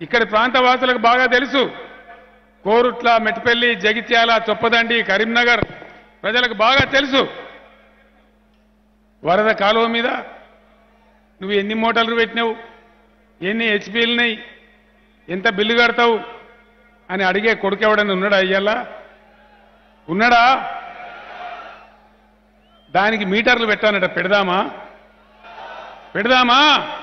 ఇక్కడి ప్రాంత వాసులకు బాగా తెలుసు కోరుట్ల మెట్పల్లి జగిత్యాల చొప్పదండి కరీంనగర్ ప్రజలకు బాగా తెలుసు వరద కాలువ మీద నువ్వు ఎన్ని మోటార్లు పెట్టినావు ఎన్ని హెచ్పీలున్నాయి ఎంత బిల్లు కడతావు అని అడిగే కొడుకు ఎవడన్నా ఉన్నాడా అయ్యాలా ఉన్నాడా దానికి మీటర్లు పెట్టానట పెడదామా పెడదామా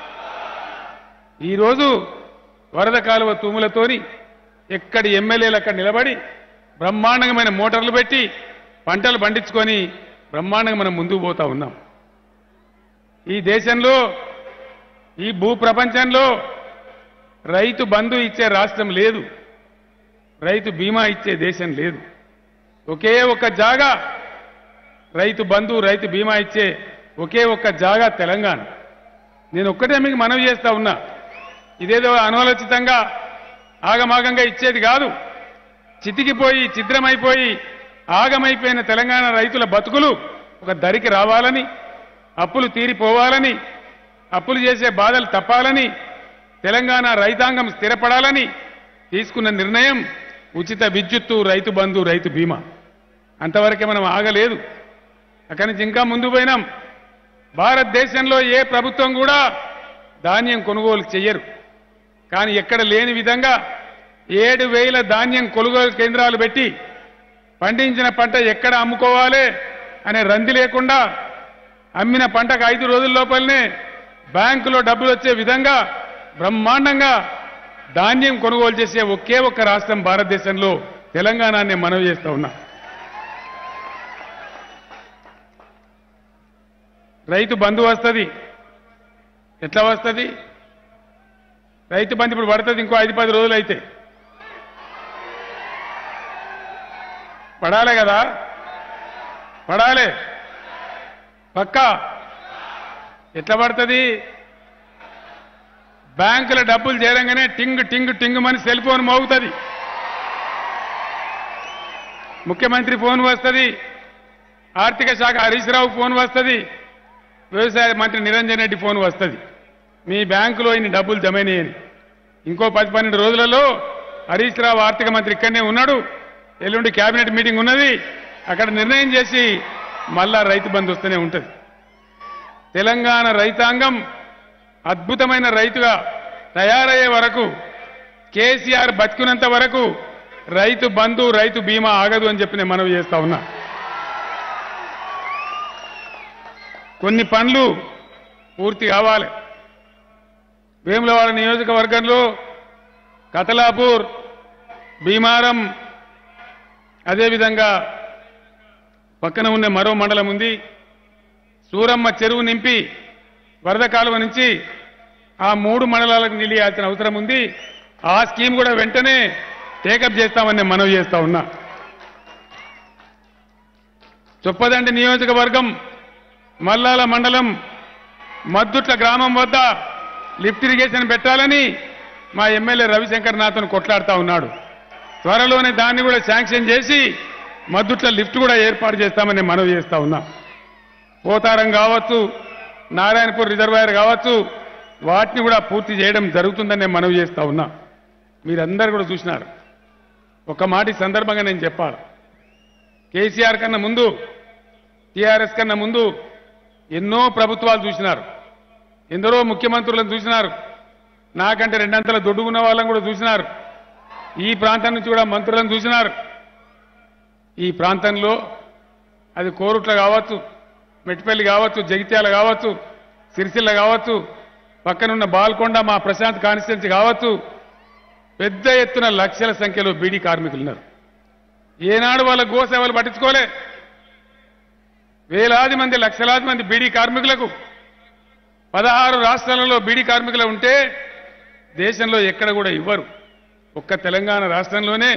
ఈరోజు వరద కాలువ తూములతోని ఎక్కడి ఎమ్మెల్యేలు అక్కడ నిలబడి బ్రహ్మాండమైన మోటార్లు పెట్టి పంటలు పండించుకొని బ్రహ్మాండంగా మనం ముందుకు పోతా ఉన్నాం ఈ దేశంలో ఈ భూ ప్రపంచంలో రైతు బంధు ఇచ్చే రాష్ట్రం లేదు రైతు బీమా ఇచ్చే దేశం లేదు ఒకే ఒక్క జాగా రైతు బంధు రైతు బీమా ఇచ్చే ఒకే ఒక్క జాగా తెలంగాణ నేను ఒక్కటే మీకు మనవి చేస్తా ఉన్నా ఇదేదో అనాలోచితంగా ఆగమాగంగా ఇచ్చేది కాదు చితికిపోయి ఛిద్రమైపోయి ఆగమైపోయిన తెలంగాణ రైతుల బతుకులు ఒక దరికి రావాలని అప్పులు తీరిపోవాలని అప్పులు చేసే బాధలు తప్పాలని తెలంగాణ రైతాంగం స్థిరపడాలని తీసుకున్న నిర్ణయం ఉచిత విద్యుత్తు రైతు బంధు రైతు బీమా అంతవరకే మనం ఆగలేదు అక్కడి నుంచి ఇంకా ముందు పోయినాం భారతదేశంలో ఏ ప్రభుత్వం కూడా ధాన్యం కొనుగోలు చెయ్యరు కానీ ఎక్కడ లేని విధంగా ఏడు వేల ధాన్యం కొనుగోలు కేంద్రాలు పెట్టి పండించిన పంట ఎక్కడ అమ్ముకోవాలి అనే రంది లేకుండా అమ్మిన పంటకు ఐదు రోజుల లోపలనే బ్యాంకులో డబ్బులు వచ్చే విధంగా బ్రహ్మాండంగా ధాన్యం కొనుగోలు చేసే ఒకే ఒక్క రాష్ట్రం భారతదేశంలో తెలంగాణనే మనవి చేస్తా ఉన్నా రైతు బంధు వస్తుంది ఎట్లా వస్తుంది రైతు బంధు ఇప్పుడు పడుతుంది ఇంకో ఐదు పది రోజులు అయితే పడాలి కదా పడాలి పక్కా ఎట్లా పడుతుంది బ్యాంకుల డబ్బులు చేరంగానే టింగ్ టింగ్ టింగ్ అని సెల్ ఫోన్ మోగుతుంది ముఖ్యమంత్రి ఫోన్ వస్తుంది ఆర్థిక శాఖ హరీష్ రావు ఫోన్ వస్తుంది వ్యవసాయ మంత్రి నిరంజన్ రెడ్డి ఫోన్ వస్తుంది మీ బ్యాంకులో ఇన్ని డబ్బులు జమైనాయని ఇంకో పది పన్నెండు రోజులలో హరీష్ రావు ఆర్థిక మంత్రి ఇక్కడనే ఉన్నాడు ఎల్లుండి కేబినెట్ మీటింగ్ ఉన్నది అక్కడ నిర్ణయం చేసి మళ్ళా రైతు బంధు వస్తూనే ఉంటుంది తెలంగాణ రైతాంగం అద్భుతమైన రైతుగా తయారయ్యే వరకు కేసీఆర్ బతికినంత వరకు రైతు బంధు రైతు బీమా ఆగదు అని చెప్పి నేను మనవి చేస్తా ఉన్నా కొన్ని పనులు పూర్తి కావాలి వేములవాడ నియోజకవర్గంలో కతలాపూర్ భీమారం అదేవిధంగా పక్కన ఉన్న మరో మండలం ఉంది సూరమ్మ చెరువు నింపి వరద కాలువ నుంచి ఆ మూడు మండలాలకు నీళ్ళు ఇవ్వాల్సిన అవసరం ఉంది ఆ స్కీమ్ కూడా వెంటనే టేకప్ చేస్తామని నేను మనవి చేస్తా ఉన్నా చొప్పదండి నియోజకవర్గం మల్లాల మండలం మద్దుట్ల గ్రామం వద్ద లిఫ్ట్ ఇరిగేషన్ పెట్టాలని మా ఎమ్మెల్యే రవిశంకర్ నాథన్ కొట్లాడుతా ఉన్నాడు త్వరలోనే దాన్ని కూడా శాంక్షన్ చేసి మద్దుట్ల లిఫ్ట్ కూడా ఏర్పాటు చేస్తామని మనవి చేస్తా ఉన్నా పోతారం కావచ్చు నారాయణపూర్ రిజర్వాయర్ కావచ్చు వాటిని కూడా పూర్తి చేయడం జరుగుతుందని నేను మనవి చేస్తా ఉన్నా మీరందరూ కూడా చూసినారు ఒక మాట ఈ సందర్భంగా నేను చెప్పాలి కేసీఆర్ కన్నా ముందు టీఆర్ఎస్ కన్నా ముందు ఎన్నో ప్రభుత్వాలు చూసినారు ఎందరో ముఖ్యమంత్రులను చూసినారు నాకంటే రెండంతల దొడ్డుకున్న వాళ్ళని కూడా చూసినారు ఈ ప్రాంతం నుంచి కూడా మంత్రులను చూసినారు ఈ ప్రాంతంలో అది కోరుట్ల కావచ్చు మెట్టిపల్లి కావచ్చు జగిత్యాల కావచ్చు సిరిసిల్ల కావచ్చు పక్కనున్న బాల్కొండ మా ప్రశాంత్ కాన్స్టిట్యున్సీ కావచ్చు పెద్ద ఎత్తున లక్షల సంఖ్యలో బీడీ కార్మికులు ఉన్నారు ఏనాడు వాళ్ళ గోసేవలు పట్టించుకోలే వేలాది మంది లక్షలాది మంది బీడీ కార్మికులకు పదహారు రాష్ట్రాలలో బీడీ కార్మికులు ఉంటే దేశంలో ఎక్కడ కూడా ఇవ్వరు ఒక్క తెలంగాణ రాష్ట్రంలోనే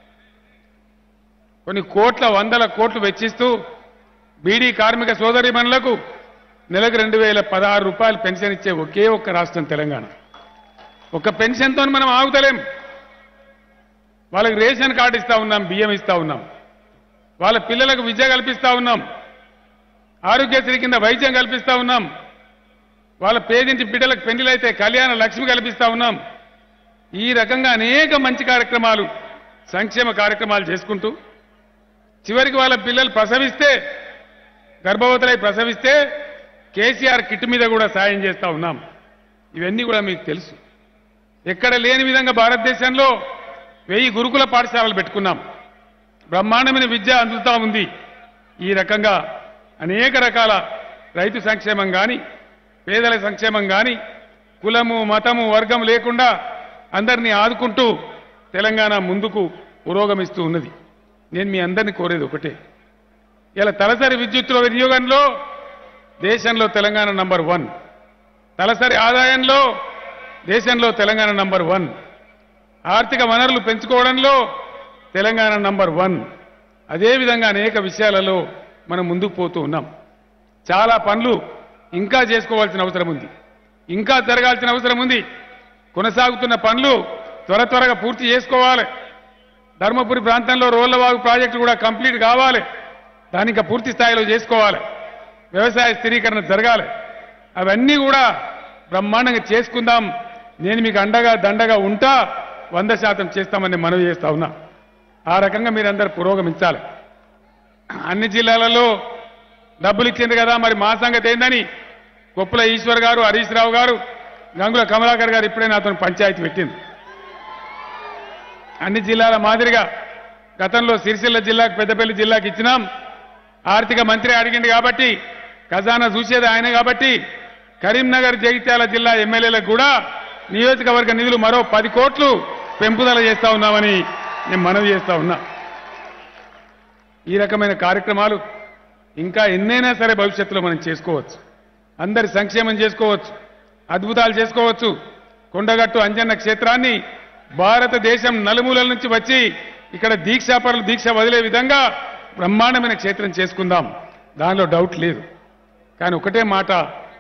కొన్ని కోట్ల వందల కోట్లు వెచ్చిస్తూ బీడీ కార్మిక సోదరిమణులకు నెలకు రెండు వేల పదహారు రూపాయలు పెన్షన్ ఇచ్చే ఒకే ఒక్క రాష్ట్రం తెలంగాణ ఒక పెన్షన్తో మనం ఆగుతలేం వాళ్ళకి రేషన్ కార్డు ఇస్తా ఉన్నాం బియ్యం ఇస్తా ఉన్నాం వాళ్ళ పిల్లలకు విద్య కల్పిస్తా ఉన్నాం ఆరోగ్యశ్రీ కింద వైద్యం కల్పిస్తా ఉన్నాం వాళ్ళ పేదింటి బిడ్డలకు పెళ్లిలైతే కళ్యాణ లక్ష్మి కల్పిస్తా ఉన్నాం ఈ రకంగా అనేక మంచి కార్యక్రమాలు సంక్షేమ కార్యక్రమాలు చేసుకుంటూ చివరికి వాళ్ళ పిల్లలు ప్రసవిస్తే గర్భవతులై ప్రసవిస్తే కేసీఆర్ కిట్ మీద కూడా సాయం చేస్తా ఉన్నాం ఇవన్నీ కూడా మీకు తెలుసు ఎక్కడ లేని విధంగా భారతదేశంలో వెయ్యి గురుకుల పాఠశాలలు పెట్టుకున్నాం బ్రహ్మాండమైన విద్య అందుతా ఉంది ఈ రకంగా అనేక రకాల రైతు సంక్షేమం కానీ పేదల సంక్షేమం కానీ కులము మతము వర్గం లేకుండా అందరినీ ఆదుకుంటూ తెలంగాణ ముందుకు పురోగమిస్తూ ఉన్నది నేను మీ అందరినీ కోరేది ఒకటే ఇలా తలసరి విద్యుత్తుల వినియోగంలో దేశంలో తెలంగాణ నంబర్ వన్ తలసరి ఆదాయంలో దేశంలో తెలంగాణ నంబర్ వన్ ఆర్థిక వనరులు పెంచుకోవడంలో తెలంగాణ నంబర్ వన్ అదేవిధంగా అనేక విషయాలలో మనం ముందుకు పోతూ ఉన్నాం చాలా పనులు ఇంకా చేసుకోవాల్సిన అవసరం ఉంది ఇంకా జరగాల్సిన అవసరం ఉంది కొనసాగుతున్న పనులు త్వర త్వరగా పూర్తి చేసుకోవాలి ధర్మపురి ప్రాంతంలో రోళ్లవాగు ప్రాజెక్టు కూడా కంప్లీట్ కావాలి దాన్ని ఇంకా పూర్తి స్థాయిలో చేసుకోవాలి వ్యవసాయ స్థిరీకరణ జరగాలి అవన్నీ కూడా బ్రహ్మాండంగా చేసుకుందాం నేను మీకు అండగా దండగా ఉంటా వంద శాతం చేస్తామని మనవి చేస్తా ఉన్నా ఆ రకంగా మీరందరూ పురోగమించాలి అన్ని జిల్లాలలో డబ్బులు ఇచ్చింది కదా మరి మా సంగతి ఏందని కొప్పుల ఈశ్వర్ గారు హరీష్ రావు గారు గంగుల కమలాకర్ గారు ఇప్పుడే నాతో పంచాయతీ పెట్టింది అన్ని జిల్లాల మాదిరిగా గతంలో సిరిసిల్ల జిల్లాకు పెద్దపల్లి జిల్లాకు ఇచ్చినాం ఆర్థిక మంత్రి అడిగింది కాబట్టి ఖజానా చూసేది ఆయన కాబట్టి కరీంనగర్ జగిత్యాల జిల్లా ఎమ్మెల్యేలకు కూడా నియోజకవర్గ నిధులు మరో పది కోట్లు పెంపుదల చేస్తా ఉన్నామని నేను మనవి చేస్తా ఉన్నా ఈ రకమైన కార్యక్రమాలు ఇంకా ఎన్నైనా సరే భవిష్యత్తులో మనం చేసుకోవచ్చు అందరి సంక్షేమం చేసుకోవచ్చు అద్భుతాలు చేసుకోవచ్చు కొండగట్టు అంజన్న క్షేత్రాన్ని భారతదేశం నలుమూలల నుంచి వచ్చి ఇక్కడ దీక్షాపరులు దీక్ష వదిలే విధంగా బ్రహ్మాండమైన క్షేత్రం చేసుకుందాం దానిలో డౌట్ లేదు కానీ ఒకటే మాట